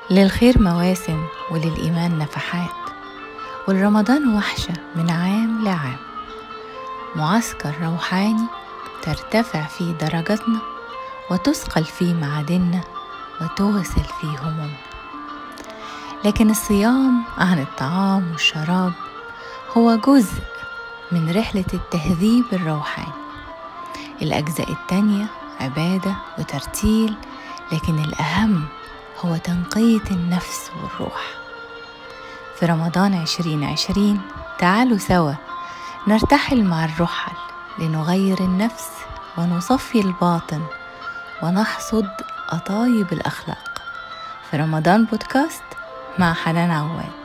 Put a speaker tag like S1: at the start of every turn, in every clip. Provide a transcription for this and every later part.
S1: للخير مواسم وللإيمان نفحات والرمضان وحشة من عام لعام معسكر روحاني ترتفع فيه درجتنا وتثقل فيه معادننا وتغسل فيه همومنا لكن الصيام عن الطعام والشراب هو جزء من رحلة التهذيب الروحاني الأجزاء التانية عبادة وترتيل لكن الأهم هو تنقية النفس والروح في رمضان عشرين عشرين تعالوا سوا نرتحل مع الرحل لنغير النفس ونصفي الباطن ونحصد أطايب الأخلاق في رمضان بودكاست مع حنان عواد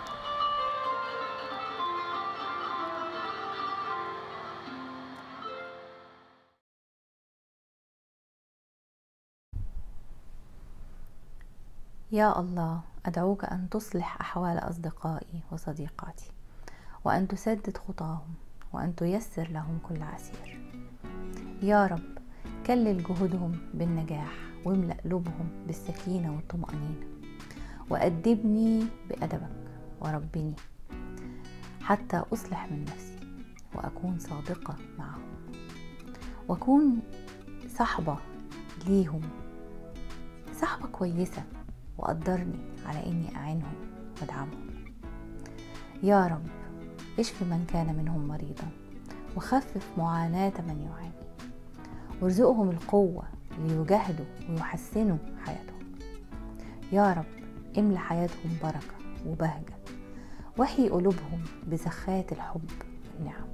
S1: يا الله أدعوك أن تصلح أحوال أصدقائي وصديقاتي وأن تسدد خطاهم وأن تيسر لهم كل عسير يا رب كلل جهودهم بالنجاح واملأ قلوبهم بالسكينة والطمأنينة وأدبني بأدبك وربني حتى أصلح من نفسي وأكون صادقة معهم وأكون صحبة ليهم صحبة كويسة وقدرني على إني أعينهم وأدعمهم يا رب اشف من كان منهم مريضا وخفف معاناة من يعاني وارزقهم القوة ليجاهدوا ويحسنوا حياتهم يا رب املى حياتهم بركة وبهجة وحي قلوبهم بزخات الحب والنعم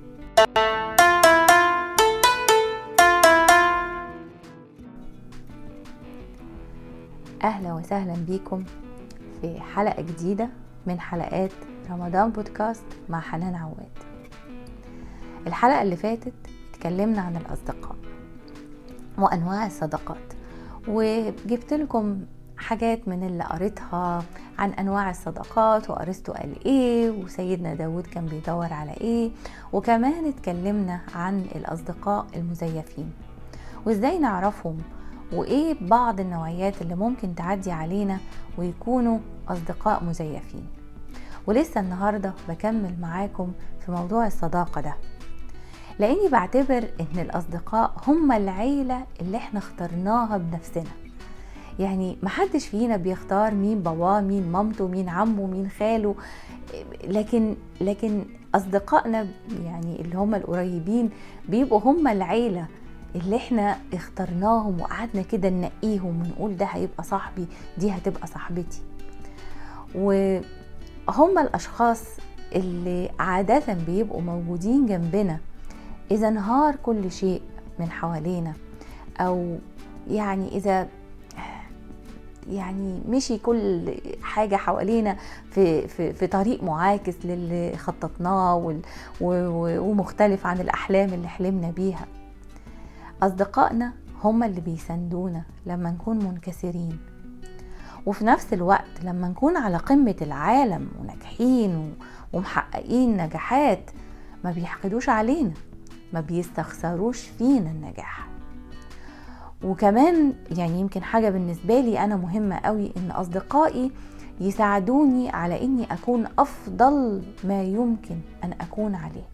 S1: أهلا وسهلا بيكم في حلقة جديدة من حلقات رمضان بودكاست مع حنان عواد الحلقة اللي فاتت اتكلمنا عن الأصدقاء وأنواع الصداقات وجبت لكم حاجات من اللي قريتها عن انواع الصداقات وارسطو قال ايه وسيدنا داود كان بيدور على ايه وكمان اتكلمنا عن الاصدقاء المزيفين وازاي نعرفهم وايه بعض النوعيات اللي ممكن تعدي علينا ويكونوا اصدقاء مزيفين ولسه النهارده بكمل معاكم في موضوع الصداقه ده لاني بعتبر ان الاصدقاء هم العيله اللي احنا اخترناها بنفسنا يعني محدش فينا بيختار مين باباه مين مامته مين عمه مين خاله لكن لكن اصدقائنا يعني اللي هم القريبين بيبقوا هم العيله اللي احنا اخترناهم وقعدنا كده ننقيهم ونقول ده هيبقى صاحبي دي هتبقى صاحبتي وهم الاشخاص اللي عادة بيبقوا موجودين جنبنا إذا انهار كل شيء من حوالينا أو يعني إذا يعني مشي كل حاجة حوالينا في, في, في طريق معاكس للي خططناه ومختلف عن الأحلام اللي حلمنا بيها أصدقائنا هم اللي بيساندونا لما نكون منكسرين وفي نفس الوقت لما نكون على قمة العالم وناجحين ومحققين نجاحات ما بيحقدوش علينا ما بيستخسروش فينا النجاح وكمان يعني يمكن حاجة بالنسبة لي أنا مهمة قوي إن أصدقائي يساعدوني على إني أكون أفضل ما يمكن أن أكون عليه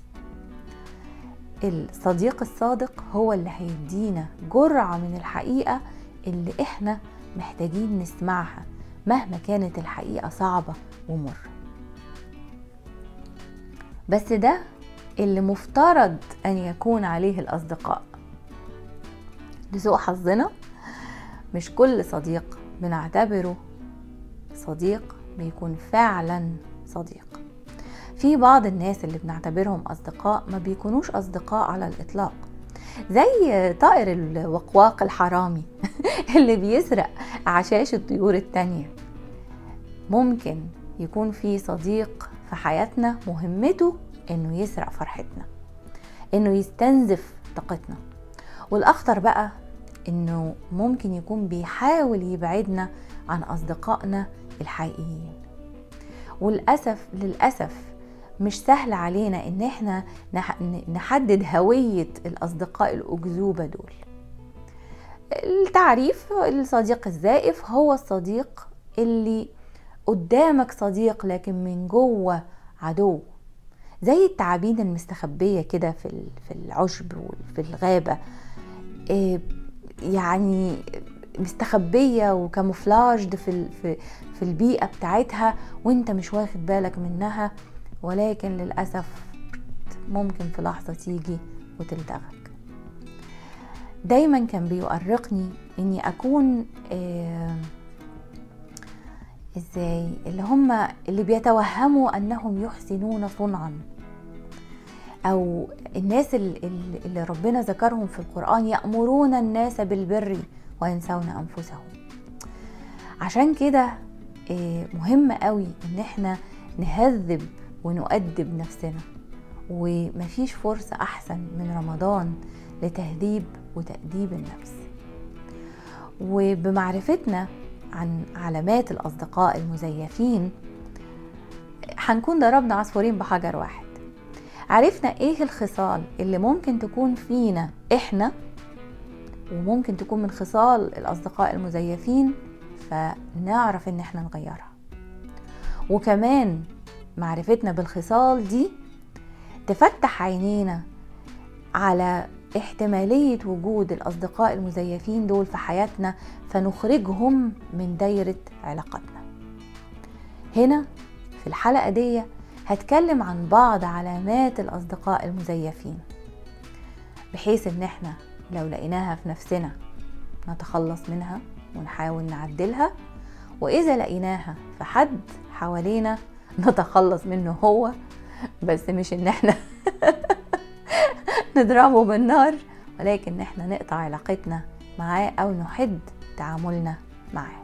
S1: الصديق الصادق هو اللي هيدينا جرعة من الحقيقة اللي إحنا محتاجين نسمعها مهما كانت الحقيقة صعبة ومر بس ده اللي مفترض أن يكون عليه الأصدقاء لسوء حظنا مش كل صديق بنعتبره صديق بيكون فعلا صديق في بعض الناس اللي بنعتبرهم أصدقاء ما بيكونوش أصدقاء على الإطلاق زي طائر الوقواق الحرامي اللي بيسرق عشاش الطيور التانية ممكن يكون في صديق في حياتنا مهمته انه يسرق فرحتنا انه يستنزف طاقتنا والاخطر بقى انه ممكن يكون بيحاول يبعدنا عن اصدقائنا الحقيقيين وللاسف للاسف مش سهل علينا ان احنا نحدد هوية الاصدقاء الاكذوبة دول التعريف الصديق الزائف هو الصديق اللي قدامك صديق لكن من جوه عدو زي التعابين المستخبية كده في في العشب وفي الغابة آه، يعني مستخبية وكاموفلاجد في في البيئة بتاعتها وانت مش واخد بالك منها ولكن للأسف ممكن في لحظة تيجي وتلدغك دايما كان بيؤرقني اني اكون آه ازاي اللي هم اللي بيتوهموا انهم يحسنون صنعا او الناس اللي ربنا ذكرهم في القران يامرون الناس بالبر وينسون انفسهم عشان كده آه، مهم قوي ان احنا نهذب ونؤدب نفسنا ومفيش فرصة أحسن من رمضان لتهذيب وتأديب النفس وبمعرفتنا عن علامات الأصدقاء المزيفين هنكون ضربنا عصفورين بحجر واحد عرفنا ايه الخصال اللي ممكن تكون فينا احنا وممكن تكون من خصال الاصدقاء المزيفين فنعرف ان احنا نغيرها وكمان معرفتنا بالخصال دي تفتح عينينا على احتمالية وجود الأصدقاء المزيفين دول في حياتنا فنخرجهم من دايرة علاقتنا هنا في الحلقة دي هتكلم عن بعض علامات الأصدقاء المزيفين بحيث ان احنا لو لقيناها في نفسنا نتخلص منها ونحاول نعدلها واذا لقيناها في حد حوالينا نتخلص منه هو بس مش ان احنا نضربه بالنار ولكن ان احنا نقطع علاقتنا معاه او نحد تعاملنا معاه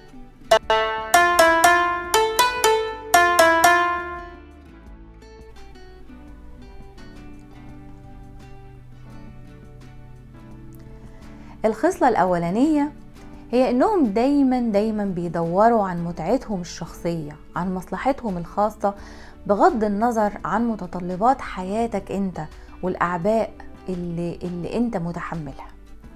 S1: الخصلة الأولانية هي إنهم دايما دايما بيدوروا عن متعتهم الشخصية عن مصلحتهم الخاصة بغض النظر عن متطلبات حياتك انت والاعباء اللي, اللي انت متحملها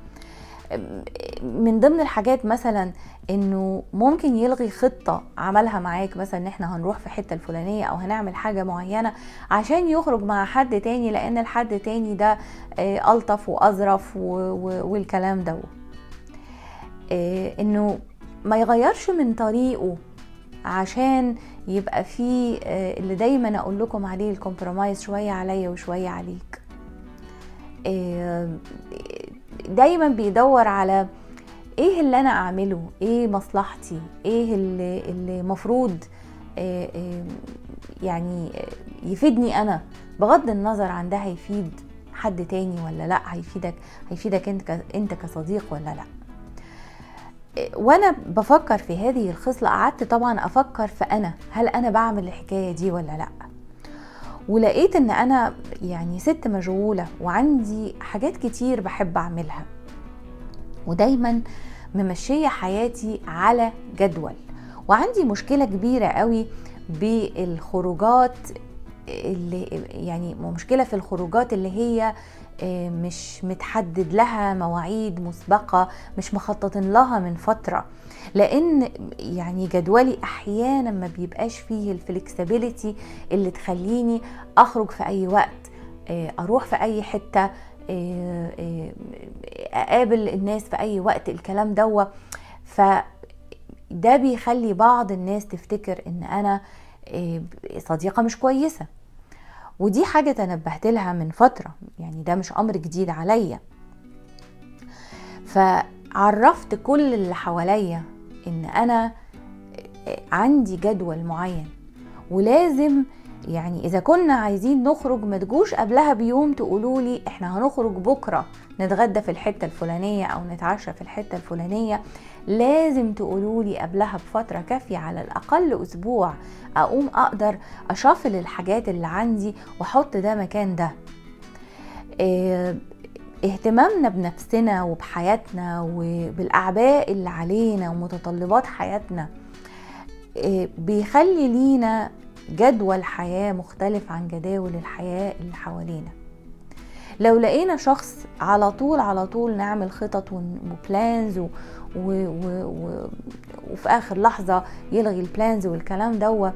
S1: من ضمن الحاجات مثلا انه ممكن يلغي خطه عملها معاك مثلا ان احنا هنروح في حته الفلانيه او هنعمل حاجه معينه عشان يخرج مع حد تاني لان الحد تاني ده آه، الطف واظرف والكلام ده آه، انه ما يغيرش من طريقه عشان يبقى في آه، اللي دايما اقول لكم عليه الكومبرومايز شويه عليا وشويه عليك آه، دايما بيدور على ايه اللي انا اعمله ايه مصلحتي ايه اللي اللي مفروض آه، يعني يفيدني انا بغض النظر عن ده هيفيد حد تاني ولا لا هيفيدك هيفيدك انت انت كصديق ولا لا وانا بفكر في هذه الخصلة قعدت طبعا افكر في انا هل انا بعمل الحكاية دي ولا لا ولقيت ان انا يعني ست مشغولة وعندي حاجات كتير بحب اعملها ودايما ممشية حياتي على جدول وعندي مشكلة كبيرة قوي بالخروجات اللي يعني مشكلة في الخروجات اللي هي آه، مش متحدد لها مواعيد مسبقة مش مخططين لها من فترة لان يعني جدولي احيانا ما بيبقاش فيه الفلكسبيليتي اللي تخليني اخرج في اي وقت آه، اروح في اي حتة آه، اقابل الناس في اي وقت الكلام دوا فده بيخلي بعض الناس تفتكر ان انا صديقة مش كويسة ودي حاجة تنبهت لها من فترة يعني ده مش أمر جديد عليا فعرفت كل اللي حواليا إن أنا عندي جدول معين ولازم يعني اذا كنا عايزين نخرج ما تجوش قبلها بيوم تقولوا لي احنا هنخرج بكره نتغدى في الحته الفلانيه او نتعشى في الحته الفلانيه لازم تقولوا لي قبلها بفتره كافيه على الاقل اسبوع اقوم اقدر اشافل الحاجات اللي عندي واحط ده مكان ده اه اهتمامنا بنفسنا وبحياتنا وبالاعباء اللي علينا ومتطلبات حياتنا اه بيخلي لينا جدول حياة مختلف عن جداول الحياة اللي حوالينا لو لقينا شخص على طول على طول نعمل خطط وبلانز و... و... و... وفي اخر لحظه يلغي البلانز والكلام دوا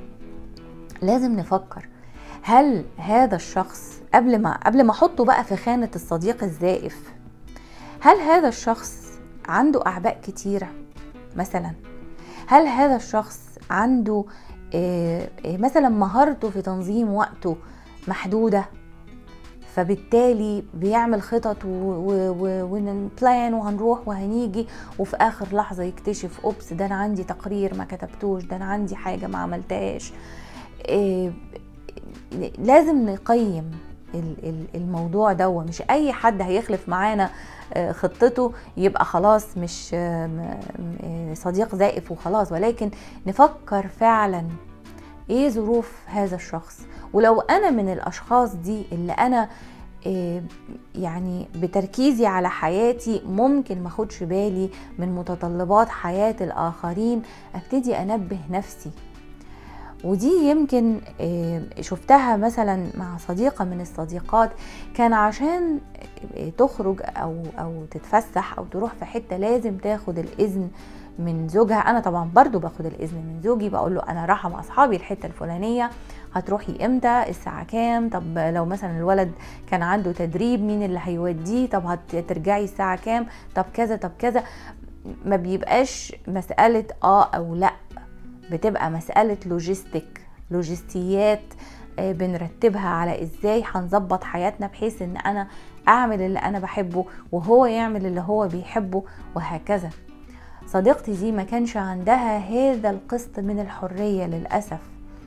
S1: لازم نفكر هل هذا الشخص قبل ما قبل ما احطه بقى في خانه الصديق الزائف هل هذا الشخص عنده اعباء كتيره مثلا هل هذا الشخص عنده آه، آه، مثلا مهارته في تنظيم وقته محدوده فبالتالي بيعمل خطط ونبلان وهنروح وهنيجي وفي اخر لحظه يكتشف اوبس ده انا عندي تقرير ما كتبتوش ده انا عندي حاجه ما عملتهاش إيه لازم نقيم الموضوع ده مش اي حد هيخلف معانا آه، خطته يبقى خلاص مش صديق زائف وخلاص ولكن نفكر فعلا ايه ظروف هذا الشخص ولو انا من الاشخاص دي اللي انا آه، يعني بتركيزي على حياتي ممكن ما اخدش بالي من متطلبات حياة الآخرين ابتدي أنبه نفسي ودي يمكن آه، شفتها مثلا مع صديقة من الصديقات كان عشان آه، تخرج أو أو تتفسح أو تروح في حتة لازم تاخد الإذن من زوجها انا طبعا برضو باخد الاذن من زوجي بقول له انا رايحه مع اصحابي الحته الفلانيه هتروحي امتى الساعه كام طب لو مثلا الولد كان عنده تدريب مين اللي هيوديه طب هترجعي الساعه كام طب كذا طب كذا ما بيبقاش مساله اه او لا بتبقى مساله لوجيستيك لوجستيات آه، بنرتبها على ازاي هنظبط حياتنا بحيث ان انا اعمل اللي انا بحبه وهو يعمل اللي هو بيحبه وهكذا صديقتي دي ما كانش عندها هذا القسط من الحرية للأسف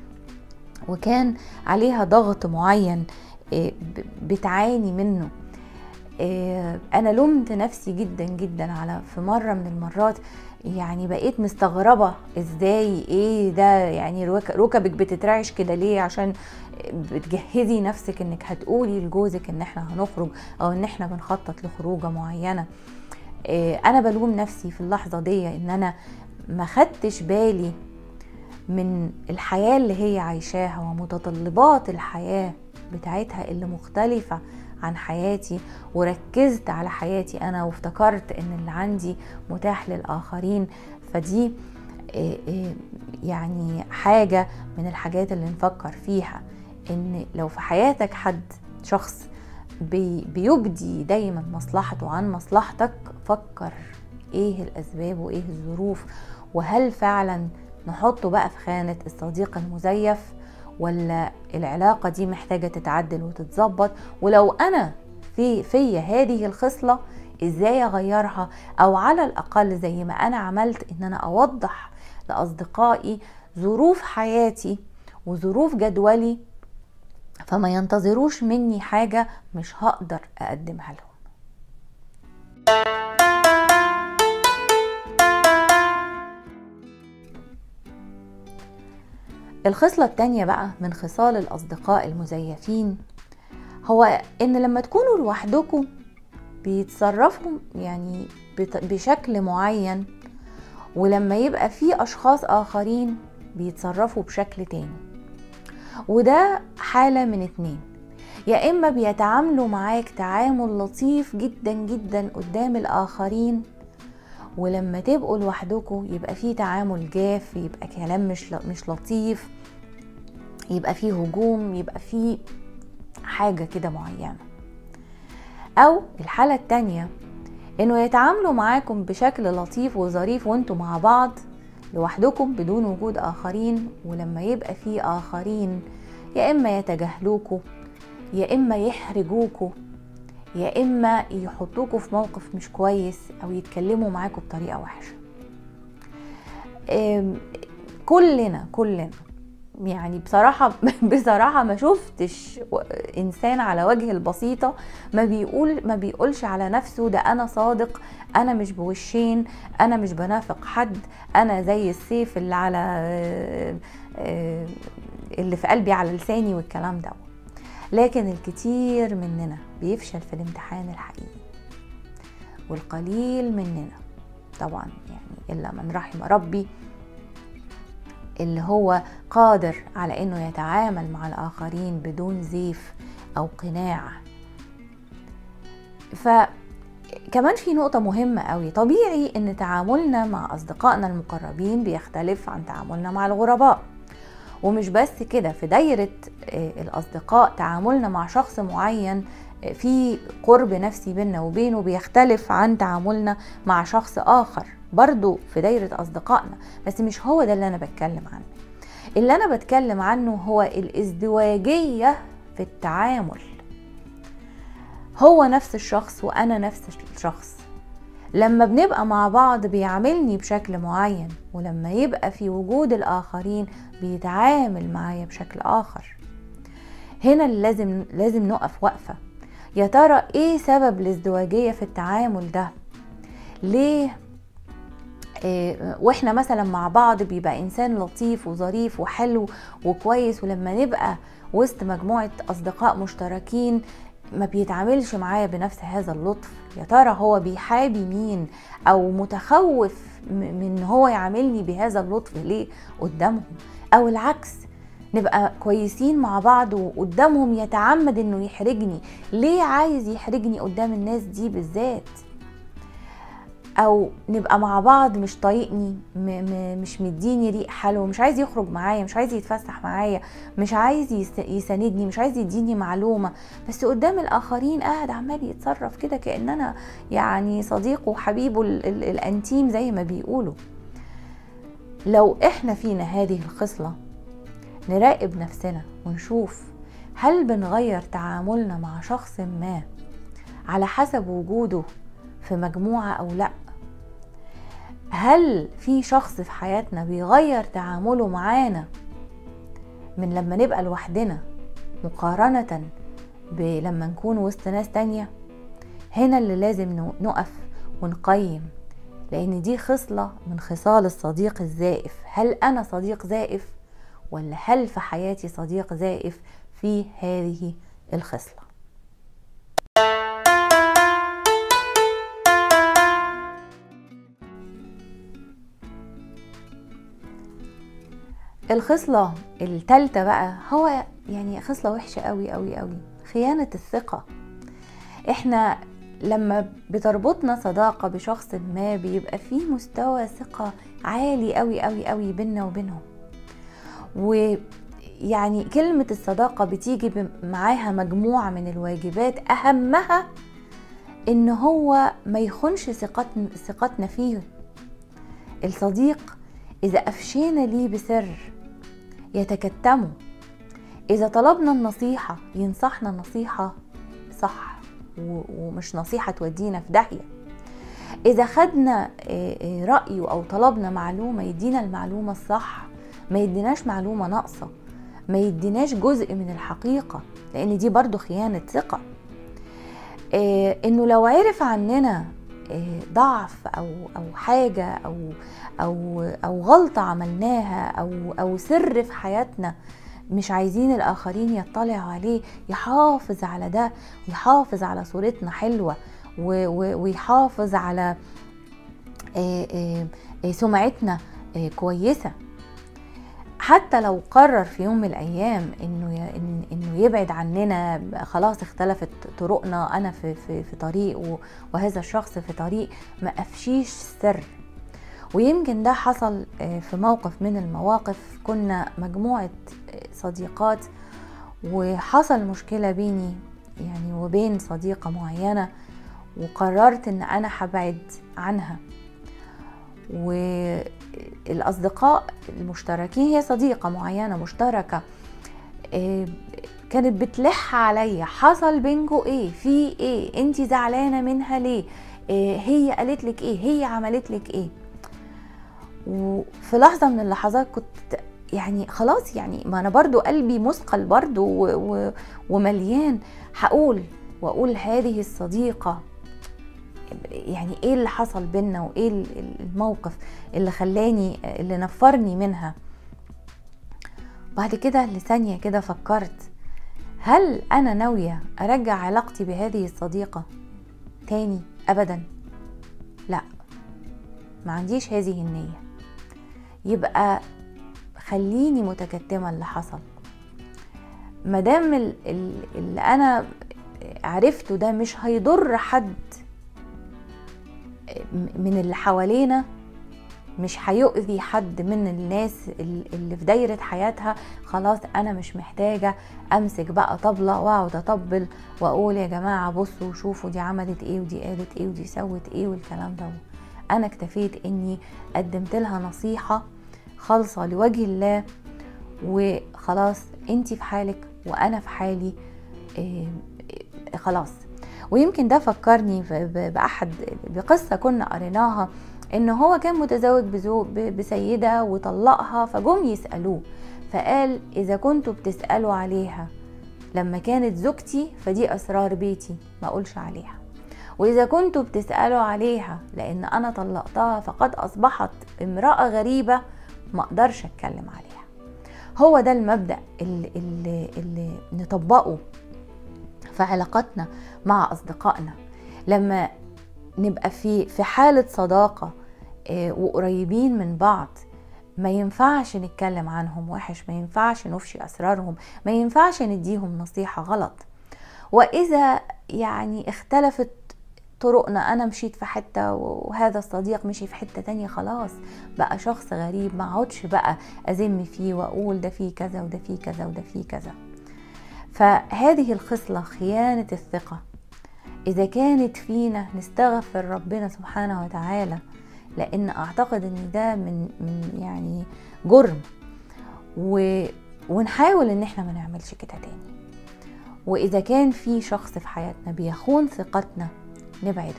S1: وكان عليها ضغط معين آه، بتعاني منه آه، انا لومت نفسي جدا جدا على في مره من المرات يعني بقيت مستغربه ازاي ايه ده يعني ركبك بتترعش كده ليه عشان بتجهزي نفسك انك هتقولي لجوزك ان احنا هنخرج او ان احنا بنخطط لخروجه معينه آه، انا بلوم نفسي في اللحظه دي ان انا ما خدتش بالي من الحياه اللي هي عايشاها ومتطلبات الحياه بتاعتها اللي مختلفه عن حياتي وركزت على حياتي انا وافتكرت ان اللي عندي متاح للاخرين فدي آه، آه، يعني حاجه من الحاجات اللي نفكر فيها ان لو في حياتك حد شخص بي بيبدي دايما مصلحته عن مصلحتك فكر ايه الاسباب وايه الظروف وهل فعلا نحطه بقى في خانة الصديق المزيف ولا العلاقة دي محتاجة تتعدل وتتظبط ولو انا في في هذه الخصلة ازاي اغيرها او على الاقل زي ما انا عملت ان انا اوضح لاصدقائي ظروف حياتي وظروف جدولي فما ينتظروش مني حاجة مش هقدر أقدمها لهم الخصلة التانية بقى من خصال الأصدقاء المزيفين هو إن لما تكونوا لوحدكم بيتصرفوا يعني بشكل معين ولما يبقى في أشخاص آخرين بيتصرفوا بشكل تاني وده حالة من اتنين يا إما بيتعاملوا معاك تعامل لطيف جدا جدا قدام الآخرين ولما تبقوا لوحدكم يبقى فيه تعامل جاف يبقى كلام مش مش لطيف يبقى فيه هجوم يبقى فيه حاجة كده معينة أو الحالة التانية إنه يتعاملوا معاكم بشكل لطيف وظريف وانتوا مع بعض لوحدكم بدون وجود آخرين ولما يبقى في آخرين يا إما يتجاهلوكوا يا إما يحرجوكوا يا إما يحطوكوا في موقف مش كويس أو يتكلموا معاكوا بطريقة وحشة كلنا كلنا يعني بصراحة بصراحة ما شفتش إنسان على وجه البسيطة ما بيقول ما بيقولش على نفسه ده أنا صادق أنا مش بوشين أنا مش بنافق حد أنا زي السيف اللي على آه، اللي في قلبي على لساني والكلام ده لكن الكتير مننا بيفشل في الامتحان الحقيقي والقليل مننا طبعا يعني إلا من رحم ربي اللي هو قادر على انه يتعامل مع الاخرين بدون زيف او قناع كمان في نقطة مهمة قوي طبيعي ان تعاملنا مع اصدقائنا المقربين بيختلف عن تعاملنا مع الغرباء ومش بس كده في دايرة الاصدقاء تعاملنا مع شخص معين في قرب نفسي بيننا وبينه بيختلف عن تعاملنا مع شخص اخر برضو في دايرة اصدقائنا بس مش هو ده اللي انا بتكلم عنه اللي انا بتكلم عنه هو الازدواجية في التعامل هو نفس الشخص وانا نفس الشخص لما بنبقى مع بعض بيعاملني بشكل معين ولما يبقى في وجود الاخرين بيتعامل معايا بشكل اخر هنا اللي لازم لازم نقف وقفه يا ترى ايه سبب الازدواجيه في التعامل ده ليه إيه واحنا مثلا مع بعض بيبقى انسان لطيف وظريف وحلو وكويس ولما نبقى وسط مجموعه اصدقاء مشتركين ما بيتعاملش معايا بنفس هذا اللطف يا ترى هو بيحابي مين او متخوف من هو يعاملني بهذا اللطف ليه قدامهم او العكس نبقى كويسين مع بعض وقدامهم يتعمد انه يحرجني ليه عايز يحرجني قدام الناس دي بالذات او نبقى مع بعض مش طايقني م- م- مش مديني ريق حلو مش عايز يخرج معايا مش عايز يتفسح معايا مش عايز يس- يساندني مش عايز يديني معلومه بس قدام الاخرين قاعد عمال يتصرف كده كان انا يعني صديقه وحبيبه ال- ال- الانتيم زي ما بيقولوا لو احنا فينا هذه الخصله نراقب نفسنا ونشوف هل بنغير تعاملنا مع شخص ما على حسب وجوده في مجموعة أو لأ هل في شخص في حياتنا بيغير تعامله معانا من لما نبقى لوحدنا مقارنة بلما نكون وسط ناس تانية هنا اللي لازم نقف ونقيم لأن دي خصلة من خصال الصديق الزائف هل أنا صديق زائف ولا هل في حياتي صديق زائف في هذه الخصله الخصلة التالتة بقى هو يعني خصلة وحشة قوي قوي قوي خيانة الثقة احنا لما بتربطنا صداقة بشخص ما بيبقى فيه مستوى ثقة عالي قوي قوي قوي بيننا وبينهم ويعني كلمة الصداقة بتيجي معاها مجموعة من الواجبات أهمها إن هو ما يخونش ثقتنا, ثقتنا فيه الصديق إذا أفشينا ليه بسر يتكتمه إذا طلبنا النصيحة ينصحنا نصيحة صح ومش نصيحة تودينا في داهية إذا خدنا رأيه أو طلبنا معلومة يدينا المعلومة الصح ما يديناش معلومة ناقصة ما يديناش جزء من الحقيقة لأن دي برضو خيانة ثقة إنه لو عرف عننا ضعف او او حاجه او او او غلطه عملناها او او سر في حياتنا مش عايزين الاخرين يطلعوا عليه يحافظ على ده ويحافظ على صورتنا حلوه ويحافظ على سمعتنا كويسه حتى لو قرر في يوم من الايام انه انه يبعد عننا خلاص اختلفت طرقنا انا في في, في طريق وهذا الشخص في طريق ما افشيش سر ويمكن ده حصل في موقف من المواقف كنا مجموعه صديقات وحصل مشكله بيني يعني وبين صديقه معينه وقررت ان انا هبعد عنها والأصدقاء المشتركين هي صديقة معينة مشتركة كانت بتلح عليا حصل بينكو ايه في ايه انت زعلانة منها ليه هي قالت لك ايه هي عملت لك ايه وفي لحظة من اللحظات كنت يعني خلاص يعني ما انا برضو قلبي مثقل برضو ومليان هقول واقول هذه الصديقه يعني ايه اللي حصل بينا وايه الموقف اللي خلاني اللي نفرني منها بعد كده لثانية كده فكرت هل أنا ناوية أرجع علاقتي بهذه الصديقة تاني أبدا لا ما عنديش هذه النية يبقى خليني متكتمة اللي حصل مادام اللي أنا عرفته ده مش هيضر حد من اللي حوالينا مش هيؤذي حد من الناس اللي في دايرة حياتها خلاص أنا مش محتاجة أمسك بقى طبلة وأقعد أطبل وأقول يا جماعة بصوا وشوفوا دي عملت إيه ودي قالت إيه ودي سوت إيه والكلام ده أنا اكتفيت إني قدمت لها نصيحة خالصة لوجه الله وخلاص انتي في حالك وأنا في حالي إيه خلاص ويمكن ده فكرني بأحد بقصة كنا قريناها ان هو كان متزوج بسيده وطلقها فجم يسالوه فقال اذا كنتوا بتسالوا عليها لما كانت زوجتي فدي اسرار بيتي ما اقولش عليها واذا كنتوا بتسالوا عليها لان انا طلقتها فقد اصبحت امراه غريبه ما اقدرش اتكلم عليها هو ده المبدا اللي, اللي, اللي نطبقه في علاقاتنا مع اصدقائنا لما نبقى في في حاله صداقه آه، وقريبين من بعض ما ينفعش نتكلم عنهم وحش ما ينفعش نفشي اسرارهم ما ينفعش نديهم نصيحه غلط واذا يعني اختلفت طرقنا انا مشيت في حته وهذا الصديق مشي في حته تانية خلاص بقى شخص غريب ما اقعدش بقى ازم فيه واقول ده فيه كذا وده فيه كذا وده فيه كذا فهذه الخصله خيانه الثقه اذا كانت فينا نستغفر ربنا سبحانه وتعالى لان اعتقد ان ده من من يعني جرم و ونحاول ان احنا ما نعملش كده تاني واذا كان في شخص في حياتنا بيخون ثقتنا نبعده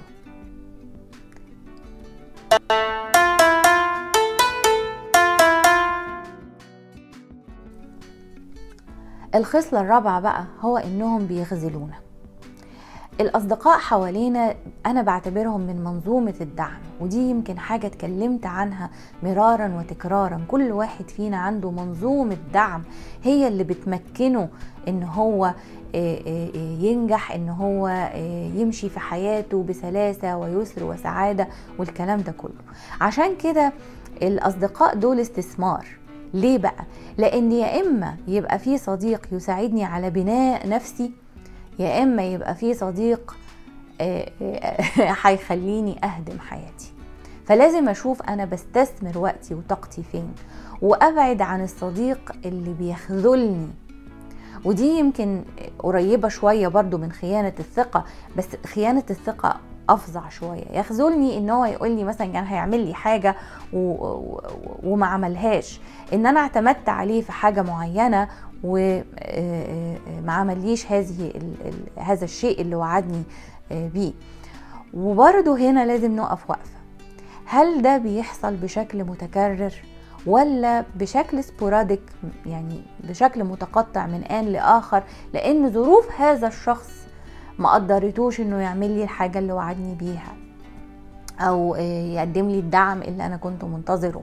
S1: الخصلة الرابعة بقى هو انهم بيخذلونا الأصدقاء حوالينا أنا بعتبرهم من منظومة الدعم ودي يمكن حاجة اتكلمت عنها مرارا وتكرارا كل واحد فينا عنده منظومة دعم هي اللي بتمكنه إن هو آه، آه، آه، ينجح إن هو يمشي في حياته بسلاسة ويسر وسعادة والكلام ده كله عشان كده الأصدقاء دول استثمار ليه بقى؟ لأن يا إما يبقى في صديق يساعدني على بناء نفسي يا اما يبقى في صديق آه، آه، هيخليني اهدم حياتي فلازم اشوف انا بستثمر وقتي وطاقتي فين وابعد عن الصديق اللي بيخذلني ودي يمكن قريبه شويه برضو من خيانه الثقه بس خيانه الثقه افظع شويه يخذلني ان هو يقول لي مثلا كان هيعمل لي حاجه و... و... وما عملهاش ان انا اعتمدت عليه في حاجه معينه وما آه، آه، عمليش هذه هذا الشيء اللي وعدني آه، بيه وبرضه هنا لازم نقف وقفه هل ده بيحصل بشكل متكرر ولا بشكل سبوراديك يعني بشكل متقطع من آن لآخر لأن ظروف هذا الشخص ما قدرتوش انه يعمل لي الحاجة اللي وعدني بيها او يقدم لي الدعم اللي انا كنت منتظره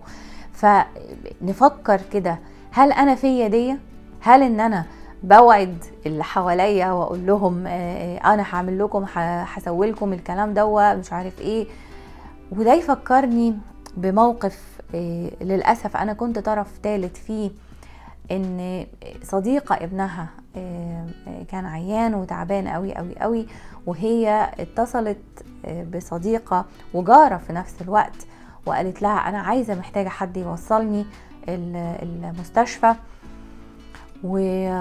S1: فنفكر كده هل انا فيا دي هل ان انا بوعد اللي حواليا واقول لهم آه، آه، انا هعمل لكم هسوي لكم الكلام ده مش عارف ايه وده يفكرني بموقف آه، للاسف انا كنت طرف ثالث فيه ان صديقه ابنها كان عيان وتعبان قوي قوي قوي وهي اتصلت بصديقه وجاره في نفس الوقت وقالت لها انا عايزه محتاجه حد يوصلني المستشفى و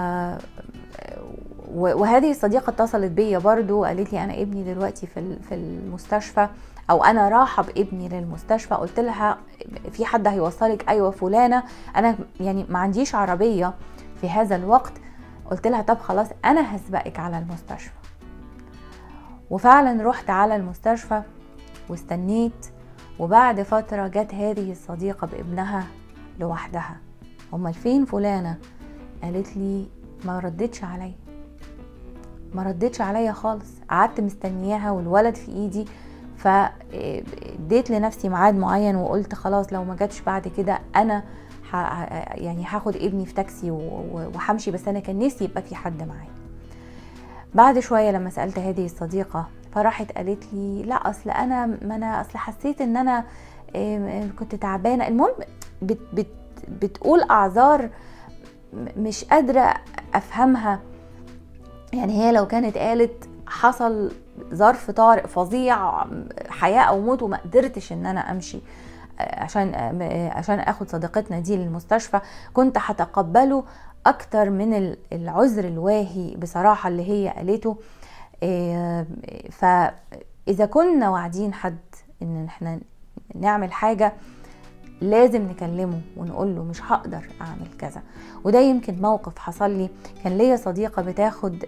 S1: وهذه الصديقة اتصلت بيا برضو قالت لي أنا ابني دلوقتي في في المستشفى أو أنا راحة بابني للمستشفى قلت لها في حد هيوصلك أيوة فلانة أنا يعني ما عنديش عربية في هذا الوقت قلت لها طب خلاص أنا هسبقك على المستشفى وفعلا رحت على المستشفى واستنيت وبعد فترة جت هذه الصديقة بابنها لوحدها امال فين فلانة قالت لي ما ردتش عليا ما ردتش عليا خالص قعدت مستنياها والولد في ايدي فاديت لنفسي ميعاد معين وقلت خلاص لو ما جاتش بعد كده انا يعني هاخد ابني في تاكسي وهمشي بس انا كان نفسي يبقى في حد معايا بعد شويه لما سالت هذه الصديقه فراحت قالت لي لا اصل انا ما انا اصل حسيت ان انا كنت تعبانه المهم بت بت بتقول اعذار مش قادرة أفهمها يعني هي لو كانت قالت حصل ظرف طارئ فظيع حياه او موت وما قدرتش ان انا امشي عشان عشان اخد صديقتنا دي للمستشفى كنت هتقبله اكتر من العذر الواهي بصراحه اللي هي قالته فاذا كنا واعدين حد ان احنا نعمل حاجه لازم نكلمه ونقول له مش هقدر اعمل كذا وده يمكن موقف حصل لي كان ليا صديقه بتاخد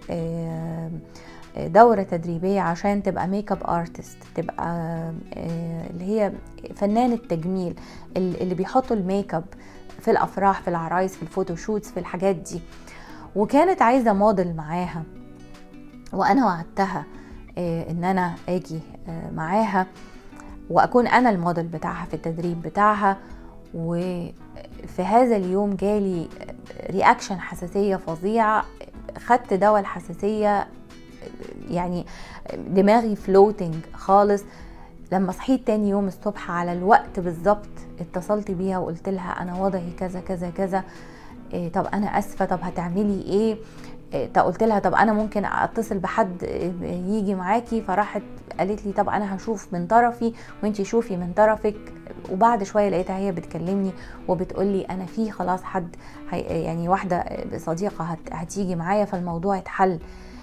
S1: دورة تدريبية عشان تبقى ميك اب ارتست تبقى اللي هي فنان التجميل اللي بيحطوا الميك اب في الافراح في العرايس في الفوتوشوتس في الحاجات دي وكانت عايزة موديل معاها وانا وعدتها ان انا اجي معاها واكون انا الموديل بتاعها في التدريب بتاعها وفي هذا اليوم جالي رياكشن حساسية فظيعة خدت دواء الحساسية يعني دماغي فلوتنج خالص لما صحيت تاني يوم الصبح على الوقت بالظبط اتصلت بيها وقلت لها انا وضعي كذا كذا كذا إيه طب انا اسفه طب هتعملي ايه طب قلت لها طب انا ممكن اتصل بحد يجي معاكي فراحت قالت لي طب انا هشوف من طرفي وانتي شوفي من طرفك وبعد شويه لقيتها هي بتكلمني وبتقول لي انا في خلاص حد يعني واحده صديقه هتيجي معايا فالموضوع اتحل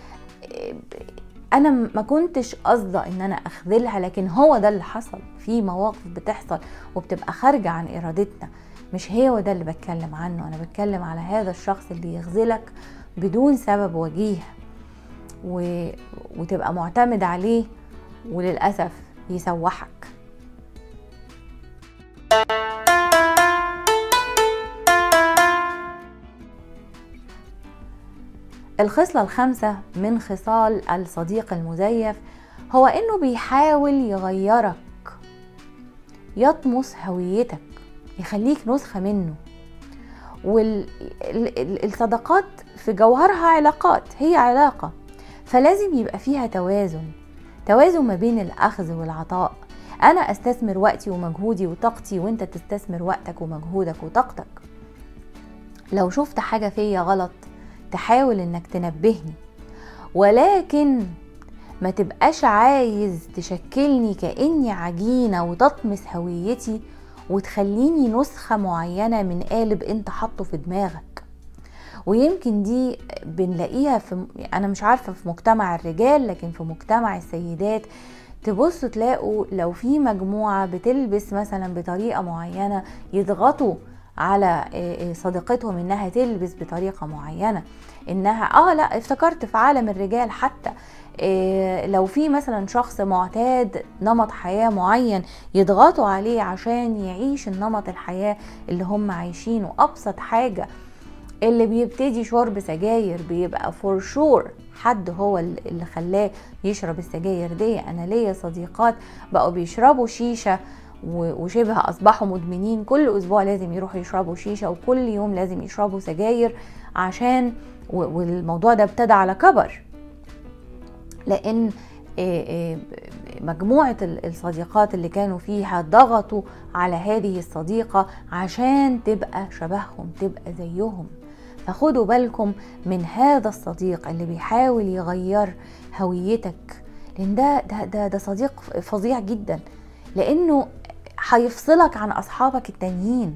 S1: انا ما كنتش قصده ان انا اخذلها لكن هو ده اللي حصل في مواقف بتحصل وبتبقى خارجه عن ارادتنا مش هو ده اللي بتكلم عنه انا بتكلم على هذا الشخص اللي يخذلك بدون سبب وجيه و... وتبقى معتمد عليه وللاسف يسوحك الخصلة الخامسة من خصال الصديق المزيف هو انه بيحاول يغيرك يطمس هويتك يخليك نسخة منه والصداقات في جوهرها علاقات هي علاقة فلازم يبقى فيها توازن توازن ما بين الأخذ والعطاء أنا أستثمر وقتي ومجهودي وطاقتي وأنت تستثمر وقتك ومجهودك وطاقتك لو شفت حاجة فيا غلط تحاول انك تنبهني ولكن ما تبقاش عايز تشكلني كاني عجينه وتطمس هويتي وتخليني نسخه معينه من قالب انت حاطه في دماغك ويمكن دي بنلاقيها في انا مش عارفه في مجتمع الرجال لكن في مجتمع السيدات تبصوا تلاقوا لو في مجموعه بتلبس مثلا بطريقه معينه يضغطوا على صديقتهم انها تلبس بطريقه معينه انها اه لا افتكرت في عالم الرجال حتى إيه لو في مثلا شخص معتاد نمط حياه معين يضغطوا عليه عشان يعيش النمط الحياه اللي هم عايشينه ابسط حاجه اللي بيبتدي شرب سجاير بيبقى فور شور حد هو اللي خلاه يشرب السجاير دي انا ليا صديقات بقوا بيشربوا شيشه وشبه اصبحوا مدمنين كل اسبوع لازم يروحوا يشربوا شيشه وكل يوم لازم يشربوا سجاير عشان والموضوع ده ابتدى على كبر لان مجموعة الصديقات اللي كانوا فيها ضغطوا على هذه الصديقة عشان تبقى شبههم تبقى زيهم فخدوا بالكم من هذا الصديق اللي بيحاول يغير هويتك لان ده ده ده, ده صديق فظيع جدا لانه هيفصلك عن اصحابك التانيين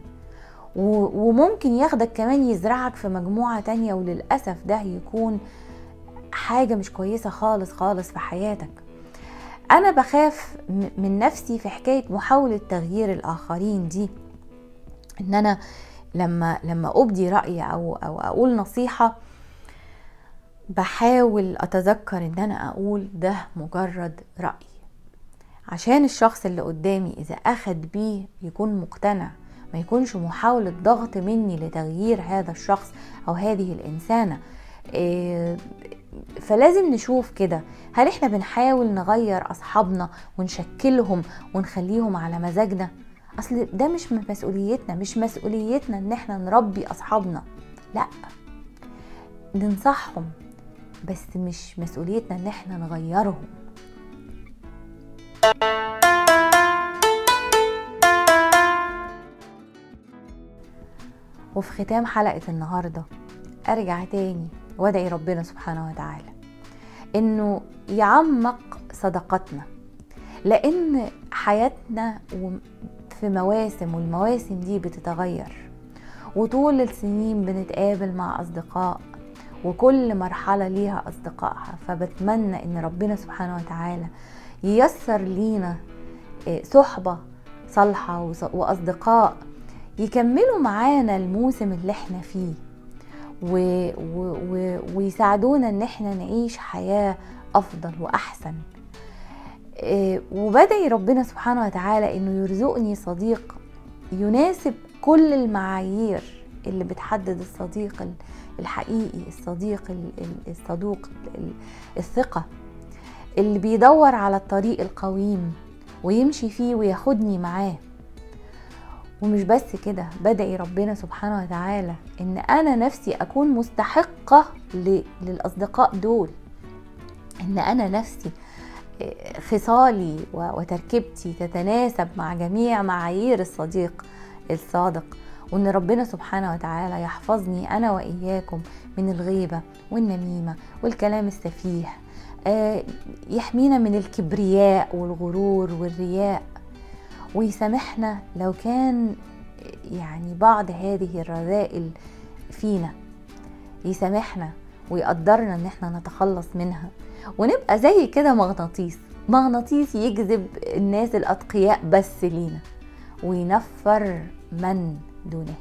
S1: وممكن ياخدك كمان يزرعك في مجموعة تانية وللأسف ده يكون حاجة مش كويسة خالص خالص في حياتك أنا بخاف من نفسي في حكاية محاولة تغيير الآخرين دي إن أنا لما لما أبدي رأي أو أو أقول نصيحة بحاول أتذكر إن أنا أقول ده مجرد رأي عشان الشخص اللي قدامي إذا أخد بيه يكون مقتنع ما يكونش محاولة ضغط مني لتغيير هذا الشخص أو هذه الإنسانة فلازم نشوف كده هل احنا بنحاول نغير أصحابنا ونشكلهم ونخليهم على مزاجنا أصل ده مش من مسؤوليتنا مش مسؤوليتنا إن احنا نربي أصحابنا لأ ننصحهم بس مش مسؤوليتنا إن احنا نغيرهم وفي ختام حلقة النهاردة أرجع تاني وأدعي ربنا سبحانه وتعالى انه يعمق صداقتنا لان حياتنا في مواسم والمواسم دي بتتغير وطول السنين بنتقابل مع اصدقاء وكل مرحلة ليها أصدقائها فبتمنى إن ربنا سبحانه وتعالى ييسر لينا آه، صحبة صالحة وأصدقاء يكملوا معانا الموسم اللي احنا فيه و... و... و... ويساعدونا ان احنا نعيش حياة افضل واحسن آه، وبدعي ربنا سبحانه وتعالى انه يرزقني صديق يناسب كل المعايير اللي بتحدد الصديق الحقيقي الصديق الصدوق الثقة اللي بيدور على الطريق القويم ويمشي فيه وياخدني معاه ومش بس كده بدعي ربنا سبحانه وتعالى ان انا نفسي اكون مستحقة للاصدقاء دول ان انا نفسي آه، خصالي وتركيبتي تتناسب مع جميع معايير الصديق الصادق وان ربنا سبحانه وتعالى يحفظني انا واياكم من الغيبه والنميمه والكلام السفيه آه، يحمينا من الكبرياء والغرور والرياء ويسامحنا لو كان يعني بعض هذه الرذائل فينا يسامحنا ويقدرنا ان احنا نتخلص منها ونبقى زي كده مغناطيس مغناطيس يجذب الناس الاتقياء بس لينا وينفر من دونهم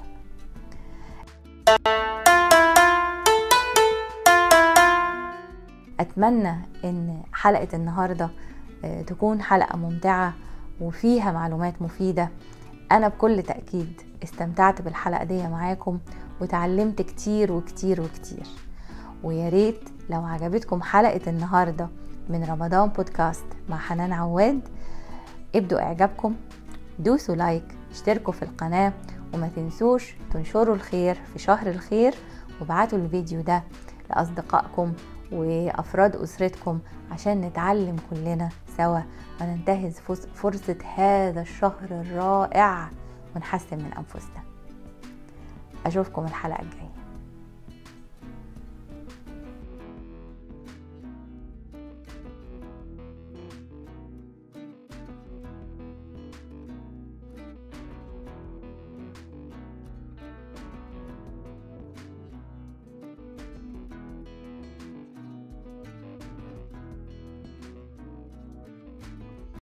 S1: اتمنى ان حلقه النهارده آه، تكون حلقه ممتعه وفيها معلومات مفيده انا بكل تاكيد استمتعت بالحلقه دي معاكم وتعلمت كتير وكتير وكتير ويا ريت لو عجبتكم حلقه النهارده من رمضان بودكاست مع حنان عواد ابدوا اعجابكم دوسوا لايك اشتركوا في القناه وما تنسوش تنشروا الخير في شهر الخير وابعتوا الفيديو ده لأصدقائكم وأفراد أسرتكم عشان نتعلم كلنا سوا وننتهز فرصة هذا الشهر الرائع ونحسن من أنفسنا أشوفكم الحلقة الجاية